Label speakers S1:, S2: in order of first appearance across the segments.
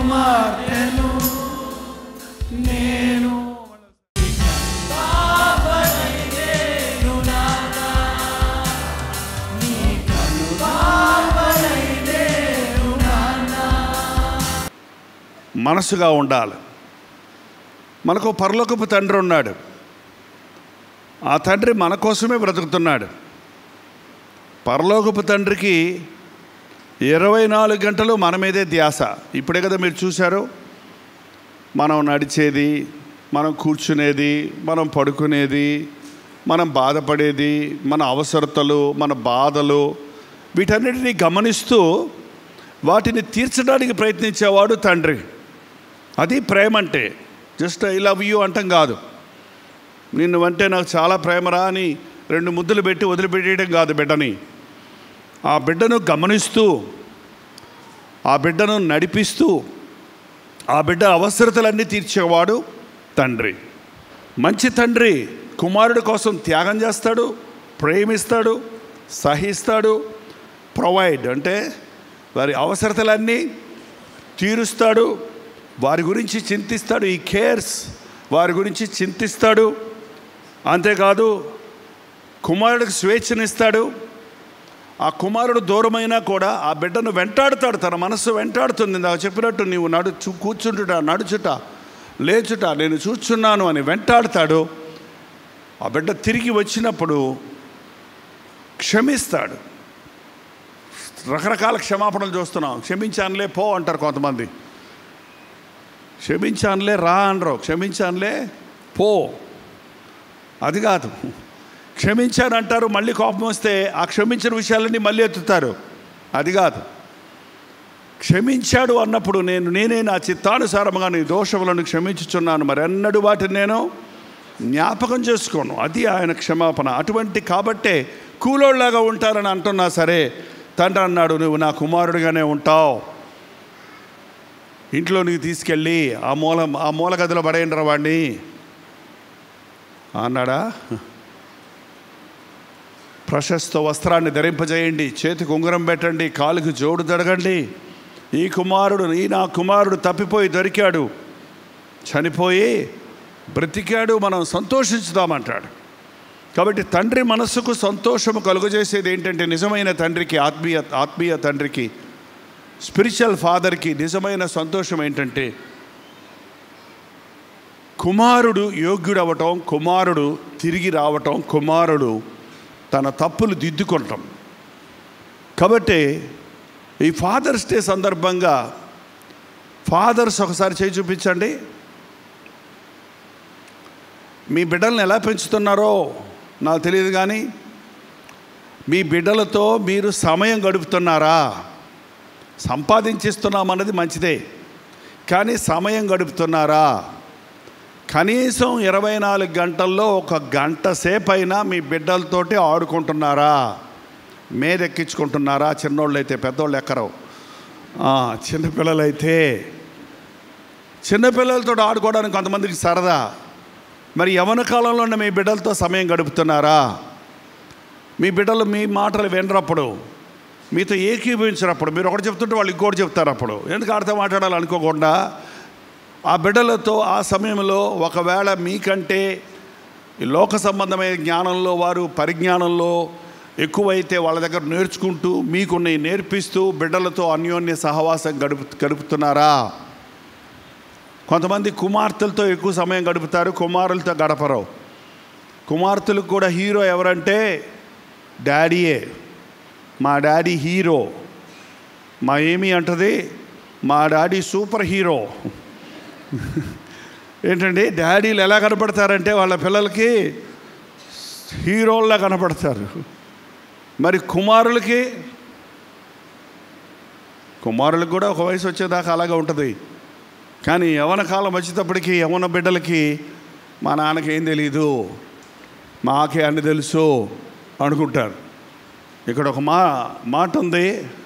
S1: కుమార్తెను నేను మనసుగా ఉండాలి మనకు పరలోకపు తండ్రి ఉన్నాడు ఆ తండ్రి మన కోసమే బ్రతుకుతున్నాడు పరలోకపు తండ్రికి ఇరవై నాలుగు గంటలు మన మీదే ధ్యాస ఇప్పుడే కదా మీరు చూశారు మనం నడిచేది మనం కూర్చునేది మనం పడుకునేది మనం బాధపడేది మన అవసరతలు మన బాధలు వీటన్నిటిని గమనిస్తూ వాటిని తీర్చడానికి ప్రయత్నించేవాడు తండ్రి అది ప్రేమ అంటే జస్ట్ ఐ లవ్ యూ అంటాం కాదు నిన్ను అంటే నాకు చాలా ప్రేమరా అని రెండు ముద్దులు పెట్టి వదిలిపెట్టేయడం కాదు బిడ్డని ఆ బిడ్డను గమనిస్తూ ఆ బిడ్డను నడిపిస్తూ ఆ బిడ్డ అవసరతలన్నీ తీర్చేవాడు తండ్రి మంచి తండ్రి కుమారుడి కోసం త్యాగం చేస్తాడు ప్రేమిస్తాడు సహిస్తాడు ప్రొవైడ్ అంటే వారి అవసరతలన్నీ తీరుస్తాడు వారి గురించి చింతిస్తాడు ఈ కేర్స్ వారి గురించి చింతిస్తాడు అంతేకాదు కుమారుడికి స్వేచ్ఛనిస్తాడు ఆ కుమారుడు దూరమైనా కూడా ఆ బిడ్డను వెంటాడుతాడు తన మనస్సు వెంటాడుతుంది నాకు చెప్పినట్టు నీవు నడుచు కూర్చుంటుట నడుచుట లేచుట నేను చూచున్నాను అని వెంటాడుతాడు ఆ బిడ్డ తిరిగి వచ్చినప్పుడు క్షమిస్తాడు రకరకాల క్షమాపణలు చూస్తున్నాం క్షమించానులే పో అంటారు కొంతమంది క్షమించానులే రా అనరు క్షమించానులే పో అది కాదు క్షమించానంటారు మళ్ళీ కోపం వస్తే ఆ క్షమించిన విషయాలన్నీ మళ్ళీ ఎత్తుతారు అది కాదు క్షమించాడు అన్నప్పుడు నేను నేనే నా చిత్తానుసారముగా నీ దోషములను క్షమించుచున్నాను మరి ఎన్నడూ వాటిని నేను జ్ఞాపకం చేసుకోను అది ఆయన క్షమాపణ అటువంటి కాబట్టే కూలోళ్ళలాగా ఉంటారని అంటున్నా సరే తండ్రి అన్నాడు నువ్వు నా కుమారుడిగానే ఉంటావు ఇంట్లోనికి తీసుకెళ్ళి ఆ మూల ఆ మూల గదిలో పడేయండి వాడిని అన్నాడా ప్రశస్త వస్త్రాన్ని ధరింపజేయండి చేతికి ఉంగరం పెట్టండి కాలుకి జోడు తడగండి ఈ కుమారుడు ఈ నా కుమారుడు తప్పిపోయి దొరికాడు చనిపోయి బ్రతికాడు మనం సంతోషించుదామంటాడు కాబట్టి తండ్రి మనస్సుకు సంతోషము కలుగజేసేది ఏంటంటే నిజమైన తండ్రికి ఆత్మీయ ఆత్మీయ తండ్రికి స్పిరిచువల్ ఫాదర్కి నిజమైన సంతోషం ఏంటంటే కుమారుడు యోగ్యుడవటం కుమారుడు తిరిగి రావటం కుమారుడు తన తప్పులు దిద్దుకుంటాం కాబట్టి ఈ ఫాదర్స్ డే సందర్భంగా ఫాదర్స్ ఒకసారి చేయి చూపించండి మీ బిడ్డల్ని ఎలా పెంచుతున్నారో నాకు తెలియదు కానీ మీ బిడ్డలతో మీరు సమయం గడుపుతున్నారా సంపాదించిస్తున్నామన్నది మంచిదే కానీ సమయం గడుపుతున్నారా కనీసం ఇరవై నాలుగు గంటల్లో ఒక గంట సేపు అయినా మీ బిడ్డలతోటి ఆడుకుంటున్నారా మేదెక్కించుకుంటున్నారా చిన్నోళ్ళు అయితే పెద్దోళ్ళు ఎక్కరు ఆ, చిన్నపిల్లలైతే చిన్నపిల్లలతో ఆడుకోవడానికి కొంతమందికి సరదా మరి యవన కాలంలో ఉన్న మీ బిడ్డలతో సమయం గడుపుతున్నారా మీ బిడ్డలు మీ మాటలు వినరప్పుడు మీతో ఏకీభవించినప్పుడు మీరు ఒకటి చెప్తుంటే వాళ్ళు ఇంకోటి చెప్తారు అప్పుడు ఎందుకు ఆడితే మాట్లాడాలి అనుకోకుండా ఆ బిడ్డలతో ఆ సమయంలో ఒకవేళ మీకంటే ఈ లోక సంబంధమైన జ్ఞానంలో వారు పరిజ్ఞానంలో ఎక్కువైతే వాళ్ళ దగ్గర నేర్చుకుంటూ మీకున్నవి నేర్పిస్తూ బిడ్డలతో అన్యోన్య సహవాసం గడుపు గడుపుతున్నారా కొంతమంది కుమార్తెలతో ఎక్కువ సమయం గడుపుతారు కుమారులతో గడపరు కుమార్తెలకు కూడా హీరో ఎవరంటే డాడీయే మా డాడీ హీరో మా ఏమి అంటది మా డాడీ సూపర్ హీరో ఏంటండి డాడీలు ఎలా కనపడతారంటే వాళ్ళ పిల్లలకి హీరోల్లా కనపడతారు మరి కుమారులకి కుమారులకు కూడా ఒక వయసు వచ్చేదాకా అలాగే ఉంటుంది కానీ యవన కాలం వచ్చేటప్పటికి యవన బిడ్డలకి మా నాన్నకి ఏం తెలీదు మాకే అన్ని తెలుసు అనుకుంటారు ఇక్కడ ఒక మా మాట ఉంది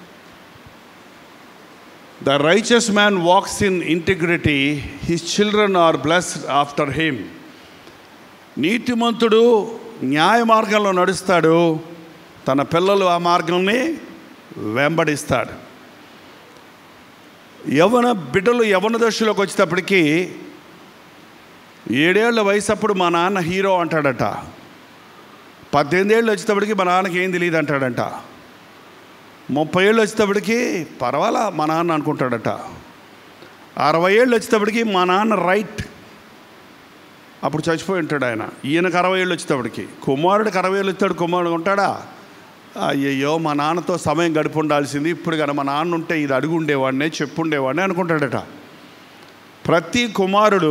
S1: the righteous man walks in integrity his children are blessed after him నీతిమంతుడు న్యాయ మార్గంలో నడుస్తాడు తన పిల్లలు ఆ మార్గంని వెంబడిస్తాడు యవన బిడ్డలు యవన దశలోకి వచ్చేటప్పటికి ఏడేళ్ల వయసు అప్పుడు మా నాన్న హీరో అంటాడట పద్దెనిమిది ఏళ్ళు వచ్చేటప్పటికి మా నాన్నకి ఏం తెలియదు అంటాడంట ముప్పై ఏళ్ళు వచ్చేటప్పటికి పర్వాలా మా నాన్న అనుకుంటాడట అరవై ఏళ్ళు వచ్చేటప్పటికి మా నాన్న రైట్ అప్పుడు చచ్చిపోయి ఉంటాడు ఆయన ఈయనకు అరవై ఏళ్ళు వచ్చేటప్పటికి కుమారుడికి అరవై ఏళ్ళు వచ్చాడు కుమారుడు ఉంటాడా అయ్యయ్యో మా నాన్నతో సమయం గడిపి ఉండాల్సింది ఇప్పుడు కానీ మా నాన్న ఉంటే ఇది అడుగు ఉండేవాడినే చెప్పు ఉండేవాడిని అనుకుంటాడట ప్రతి కుమారుడు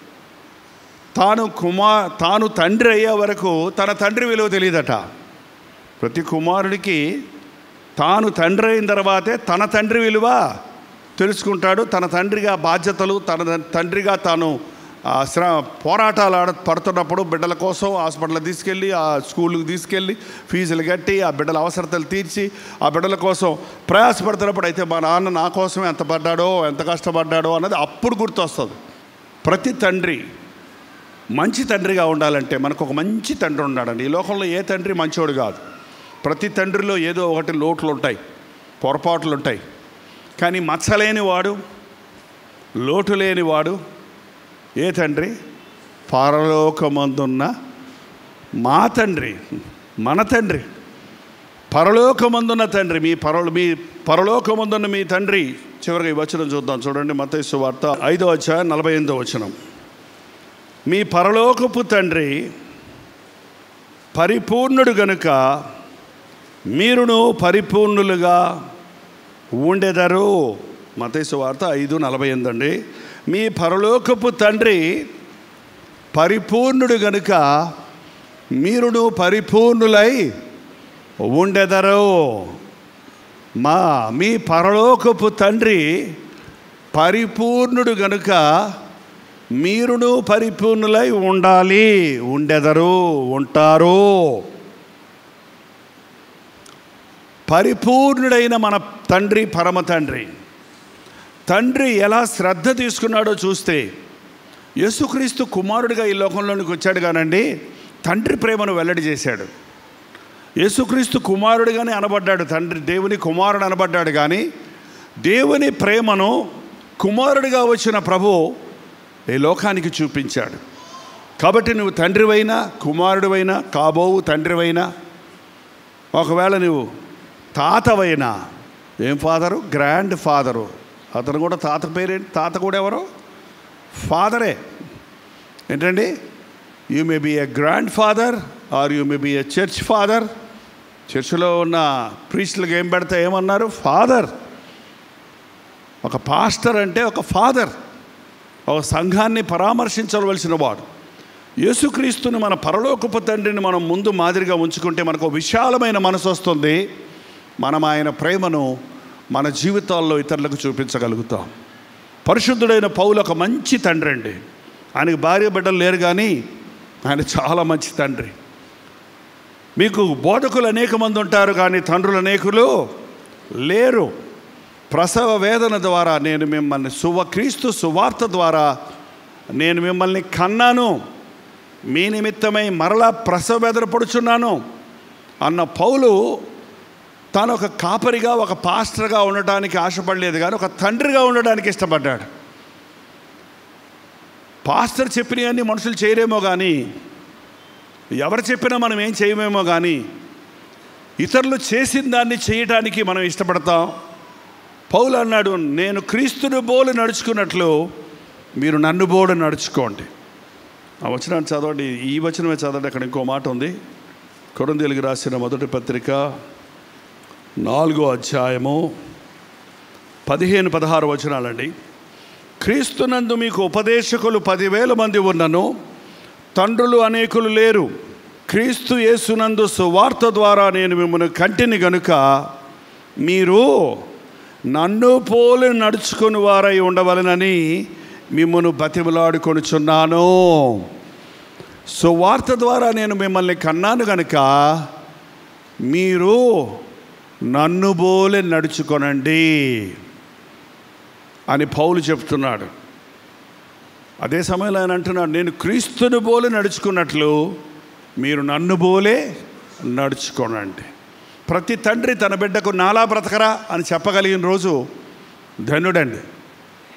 S1: తాను కుమా తాను తండ్రి అయ్యే వరకు తన తండ్రి విలువ తెలియదట ప్రతి కుమారుడికి తాను తండ్రి అయిన తర్వాతే తన తండ్రి విలువ తెలుసుకుంటాడు తన తండ్రిగా బాధ్యతలు తన తండ్రిగా తాను ఆ శ్ర పోరాటాలు ఆడ పడుతున్నప్పుడు బిడ్డల కోసం హాస్పిటల్ తీసుకెళ్ళి ఆ స్కూల్కి తీసుకెళ్ళి ఫీజులు కట్టి ఆ బిడ్డల అవసరతలు తీర్చి ఆ బిడ్డల కోసం ప్రయాసపడుతున్నప్పుడు అయితే మా నాన్న నా కోసం ఎంత పడ్డాడో ఎంత కష్టపడ్డాడో అన్నది అప్పుడు గుర్తొస్తుంది ప్రతి తండ్రి మంచి తండ్రిగా ఉండాలంటే మనకు ఒక మంచి తండ్రి ఉన్నాడండి ఈ లోకంలో ఏ తండ్రి మంచోడు కాదు ప్రతి తండ్రిలో ఏదో ఒకటి లోట్లు ఉంటాయి పొరపాట్లు ఉంటాయి కానీ మచ్చలేని వాడు లోటు లేని వాడు ఏ తండ్రి పరలోకమందున్న మా తండ్రి మన తండ్రి పరలోకమందున్న తండ్రి మీ పరలో మీ పరలోకమందున్న మీ తండ్రి చివరిగా ఈ వచనం చూద్దాం చూడండి మతేసు వార్త ఐదో అధ్యాయం నలభై ఎనిమిదో వచనం మీ పరలోకపు తండ్రి పరిపూర్ణుడు గనుక మీరును పరిపూర్ణులుగా ఉండెదరు మతేసు వార్త ఐదు నలభై ఎనిమిది అండి మీ పరలోకపు తండ్రి పరిపూర్ణుడు గనుక మీరును పరిపూర్ణులై ఉండెదరు మా మీ పరలోకపు తండ్రి పరిపూర్ణుడు గనుక మీరును పరిపూర్ణులై ఉండాలి ఉండెదరు ఉంటారు పరిపూర్ణుడైన మన తండ్రి పరమ తండ్రి తండ్రి ఎలా శ్రద్ధ తీసుకున్నాడో చూస్తే యేసుక్రీస్తు కుమారుడిగా ఈ లోకంలోనికి వచ్చాడు కానండి తండ్రి ప్రేమను వెల్లడి చేశాడు యేసుక్రీస్తు కుమారుడిగానే అనబడ్డాడు తండ్రి దేవుని కుమారుడు అనబడ్డాడు కానీ దేవుని ప్రేమను కుమారుడిగా వచ్చిన ప్రభు ఈ లోకానికి చూపించాడు కాబట్టి నువ్వు తండ్రివైనా కుమారుడివైనా కాబోవు తండ్రివైనా ఒకవేళ నువ్వు తాతవైనా ఏం ఫాదరు గ్రాండ్ ఫాదరు అతను కూడా తాత పేరేంటి తాత కూడా ఎవరు ఫాదరే ఏంటండి you may be a grandfather or you may be a church father చర్చిలో ఉన్న ప్రీస్టులకు ఏం పెడితే ఏమన్నారు ఫాదర్ ఒక పాస్టర్ అంటే ఒక ఫాదర్ ఒక సంఘాన్ని పరామర్శించవలసిన వాడు యేసుక్రీస్తుని మన పరలోకపు తండ్రిని మనం ముందు మాదిరిగా ఉంచుకుంటే మనకు ఒక విశాలమైన మనసు వస్తుంది మనం ఆయన ప్రేమను మన జీవితాల్లో ఇతరులకు చూపించగలుగుతాం పరిశుద్ధుడైన పౌలు ఒక మంచి తండ్రి అండి ఆయనకు భార్య బిడ్డలు లేరు కానీ ఆయన చాలా మంచి తండ్రి మీకు బోధకులు అనేక మంది ఉంటారు కానీ తండ్రులు అనేకులు లేరు ప్రసవ వేదన ద్వారా నేను మిమ్మల్ని సువ క్రీస్తు సువార్త ద్వారా నేను మిమ్మల్ని కన్నాను మీ నిమిత్తమై మరలా ప్రసవ వేదన పడుచున్నాను అన్న పౌలు తాను ఒక కాపరిగా ఒక పాస్టర్గా ఉండటానికి ఆశపడలేదు కానీ ఒక తండ్రిగా ఉండడానికి ఇష్టపడ్డాడు పాస్టర్ చెప్పినవన్నీ మనుషులు చేయరేమో కానీ ఎవరు చెప్పినా మనం ఏం చేయమేమో కానీ ఇతరులు చేసిన దాన్ని చేయటానికి మనం ఇష్టపడతాం పౌలు అన్నాడు నేను క్రీస్తుని బోలు నడుచుకున్నట్లు మీరు నన్ను బోడు నడుచుకోండి ఆ వచనాన్ని చదవండి ఈ వచనమే చదవండి అక్కడ ఇంకో మాట ఉంది కొరందేలుగు రాసిన మొదటి పత్రిక నాలుగో అధ్యాయము పదిహేను పదహారు వచనాలండి క్రీస్తునందు మీకు ఉపదేశకులు పదివేల మంది ఉన్నను తండ్రులు అనేకులు లేరు క్రీస్తు యేసునందు సువార్త ద్వారా నేను మిమ్మల్ని కంటిని గనుక మీరు నన్ను పోలి నడుచుకుని వారై ఉండవలనని మిమ్మను బతిమలాడుకొనుచున్నాను సువార్త ద్వారా నేను మిమ్మల్ని కన్నాను గనుక మీరు నన్ను బోలే నడుచుకొనండి అని పౌలు చెప్తున్నాడు అదే సమయంలో ఆయన అంటున్నాడు నేను క్రీస్తుని బోలే నడుచుకున్నట్లు మీరు నన్ను బోలే నడుచుకోనండి ప్రతి తండ్రి తన బిడ్డకు నాలా బ్రతకరా అని చెప్పగలిగిన రోజు ధన్యుడండి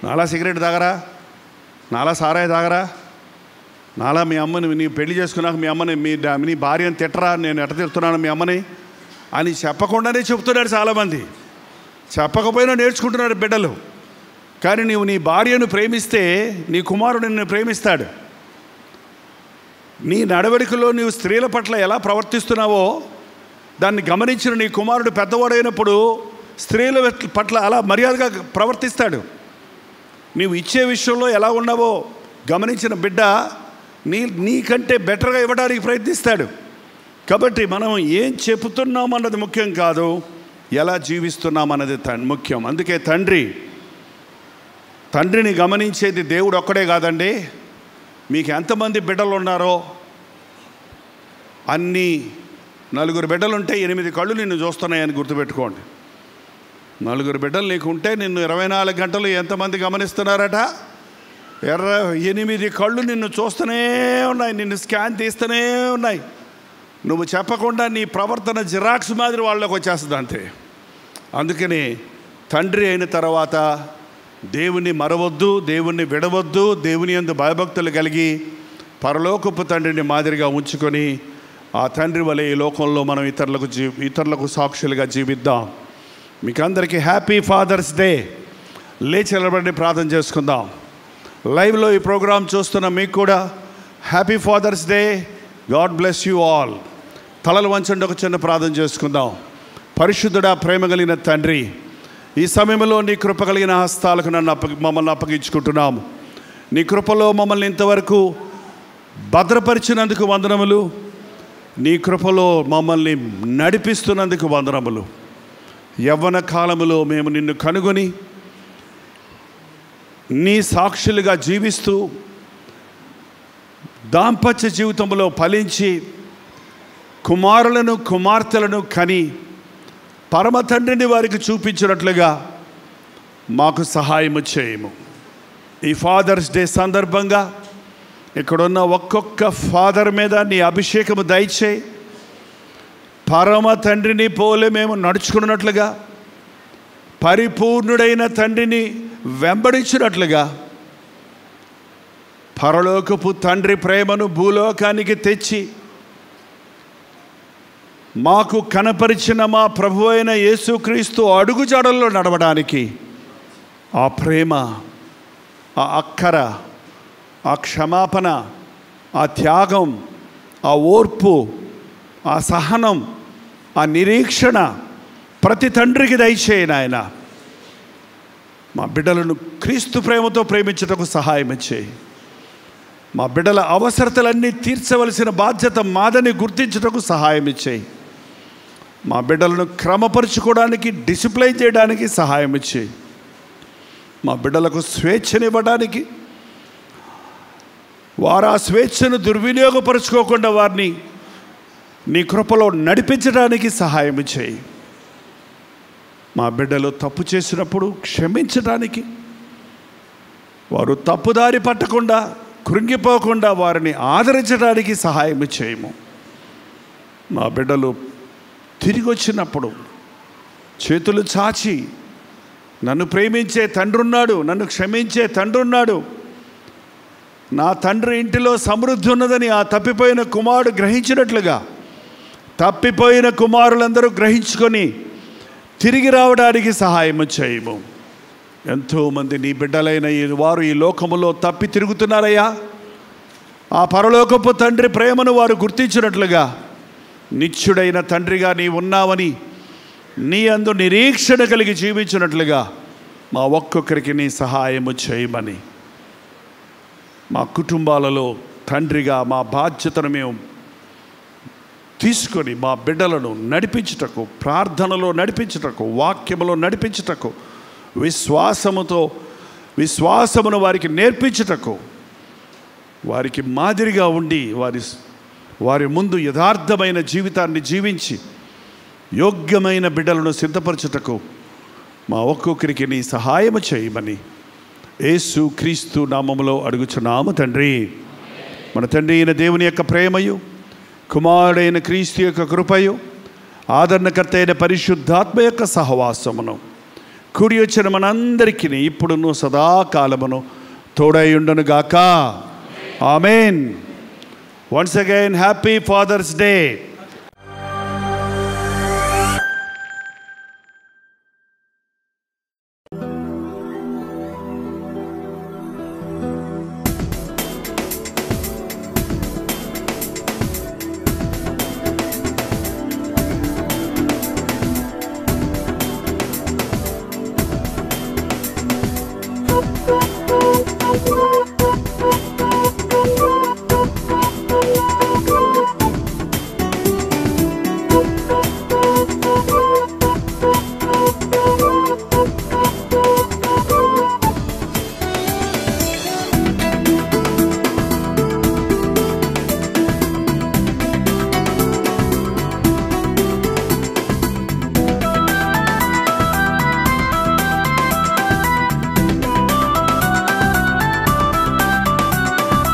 S1: నాలా సిగరెట్ తాగరా నాలా సారాయి తాగరా నాలా మీ అమ్మని నీ పెళ్లి చేసుకున్నాక మీ అమ్మని మీ డా- నీ భార్యను తిట్టరా నేను ఎట తిడుతున్నాను మీ అమ్మని అని చెప్పకుండానే చెప్తున్నాడు చాలామంది చెప్పకపోయినా నేర్చుకుంటున్నారు బిడ్డలు కానీ నీవు నీ భార్యను ప్రేమిస్తే నీ కుమారుడు నిన్ను ప్రేమిస్తాడు నీ నడవడికలో నీవు స్త్రీల పట్ల ఎలా ప్రవర్తిస్తున్నావో దాన్ని గమనించిన నీ కుమారుడు పెద్దవాడైనప్పుడు స్త్రీల పట్ల అలా మర్యాదగా ప్రవర్తిస్తాడు నీవు ఇచ్చే విషయంలో ఎలా ఉన్నావో గమనించిన బిడ్డ నీ నీకంటే బెటర్గా ఇవ్వడానికి ప్రయత్నిస్తాడు కాబట్టి మనం ఏం చెబుతున్నాం అన్నది ముఖ్యం కాదు ఎలా జీవిస్తున్నాం అన్నది తన్ ముఖ్యం అందుకే తండ్రి తండ్రిని గమనించేది దేవుడు ఒక్కడే కాదండి మీకు ఎంతమంది బిడ్డలు ఉన్నారో అన్ని నలుగురు బిడ్డలు ఉంటే ఎనిమిది కళ్ళు నిన్ను చూస్తున్నాయని గుర్తుపెట్టుకోండి నలుగురు బిడ్డలు నీకు ఉంటే నిన్ను ఇరవై నాలుగు గంటలు ఎంతమంది గమనిస్తున్నారట ఎర్ర ఎనిమిది కళ్ళు నిన్ను చూస్తూనే ఉన్నాయి నిన్ను స్కాన్ తీస్తూనే ఉన్నాయి నువ్వు చెప్పకుండా నీ ప్రవర్తన జిరాక్స్ మాదిరి వాళ్ళకి వచ్చేస్తుంది అంతే అందుకని తండ్రి అయిన తర్వాత దేవుని మరవద్దు దేవుణ్ణి విడవద్దు దేవుని యందు భయభక్తులు కలిగి పరలోకపు తండ్రిని మాదిరిగా ఉంచుకొని ఆ తండ్రి వలె ఈ లోకంలో మనం ఇతరులకు జీ ఇతరులకు సాక్షులుగా జీవిద్దాం మీకు అందరికీ హ్యాపీ ఫాదర్స్ డే లేచి నిలబడి ప్రార్థన చేసుకుందాం లైవ్లో ఈ ప్రోగ్రాం చూస్తున్న మీకు కూడా happy father's day God bless you all తలలు వంచండి ఒక చిన్న ప్రార్థన చేసుకుందాం పరిశుద్ధుడా ప్రేమ కలిగిన తండ్రి ఈ సమయంలో నీ కృప కలిగిన హస్తాలకు నన్ను అప్పగి మమ్మల్ని అప్పగించుకుంటున్నాము నీ కృపలో మమ్మల్ని ఇంతవరకు భద్రపరిచినందుకు వందనములు నీ కృపలో మమ్మల్ని నడిపిస్తున్నందుకు వందనములు యవ్వన కాలములో మేము నిన్ను కనుగొని నీ సాక్షులుగా జీవిస్తూ దాంపత్య జీవితంలో ఫలించి కుమారులను కుమార్తెలను కని పరమ తండ్రిని వారికి చూపించినట్లుగా మాకు సహాయము చేయము ఈ ఫాదర్స్ డే సందర్భంగా ఇక్కడున్న ఒక్కొక్క ఫాదర్ మీద నీ అభిషేకము దయచేయి పరమ తండ్రిని పోలే మేము నడుచుకున్నట్లుగా పరిపూర్ణుడైన తండ్రిని వెంబడించినట్లుగా పరలోకపు తండ్రి ప్రేమను భూలోకానికి తెచ్చి మాకు కనపరిచిన మా ప్రభు అయిన యేసుక్రీస్తు అడుగుజాడల్లో నడవడానికి ఆ ప్రేమ ఆ అక్కర ఆ క్షమాపణ ఆ త్యాగం ఆ ఓర్పు ఆ సహనం ఆ నిరీక్షణ ప్రతి తండ్రికి దయచేయి నాయన మా బిడ్డలను క్రీస్తు ప్రేమతో ప్రేమించుటకు సహాయం చేయి మా బిడ్డల అవసరతలన్నీ తీర్చవలసిన బాధ్యత మాదని గుర్తించుటకు సహాయం ఇచ్చేయి మా బిడ్డలను క్రమపరుచుకోవడానికి డిసిప్లైన్ చేయడానికి సహాయం ఇచ్చేయి మా బిడ్డలకు స్వేచ్ఛనివ్వడానికి వారు ఆ స్వేచ్ఛను దుర్వినియోగపరుచుకోకుండా వారిని నీ కృపలో నడిపించడానికి సహాయం చేయి మా బిడ్డలు తప్పు చేసినప్పుడు క్షమించడానికి వారు తప్పుదారి పట్టకుండా కృంగిపోకుండా వారిని ఆదరించడానికి సహాయం చేయము మా బిడ్డలు తిరిగి వచ్చినప్పుడు చేతులు చాచి నన్ను ప్రేమించే తండ్రి ఉన్నాడు నన్ను క్షమించే తండ్రి ఉన్నాడు నా తండ్రి ఇంటిలో సమృద్ధి ఉన్నదని ఆ తప్పిపోయిన కుమారుడు గ్రహించినట్లుగా తప్పిపోయిన కుమారులందరూ గ్రహించుకొని తిరిగి రావడానికి సహాయం చేయము ఎంతోమంది నీ బిడ్డలైన ఈ వారు ఈ లోకములో తప్పి తిరుగుతున్నారయ్యా ఆ పరలోకపు తండ్రి ప్రేమను వారు గుర్తించినట్లుగా నిత్యుడైన తండ్రిగా నీ ఉన్నావని నీ అందు నిరీక్షణ కలిగి జీవించినట్లుగా మా ఒక్కొక్కరికి నీ సహాయము చేయమని మా కుటుంబాలలో తండ్రిగా మా బాధ్యతను మేము తీసుకొని మా బిడ్డలను నడిపించుటకు ప్రార్థనలో నడిపించుటకు వాక్యములో నడిపించుటకు విశ్వాసముతో విశ్వాసమును వారికి నేర్పించుటకు వారికి మాదిరిగా ఉండి వారి వారి ముందు యథార్థమైన జీవితాన్ని జీవించి యోగ్యమైన బిడ్డలను సిద్ధపరచుటకు మా ఒక్కొక్కరికి నీ సహాయము చేయమని యేసు క్రీస్తు నామములో అడుగుచున్నాము తండ్రి మన తండ్రి అయిన దేవుని యొక్క ప్రేమయు కుమారుడైన క్రీస్తు యొక్క కృపయు ఆదరణకర్త అయిన పరిశుద్ధాత్మ యొక్క సహవాసమును కుడి వచ్చిన మనందరికీ ఇప్పుడును సదాకాలమును తోడై ఉండును గాక amen once again happy father's day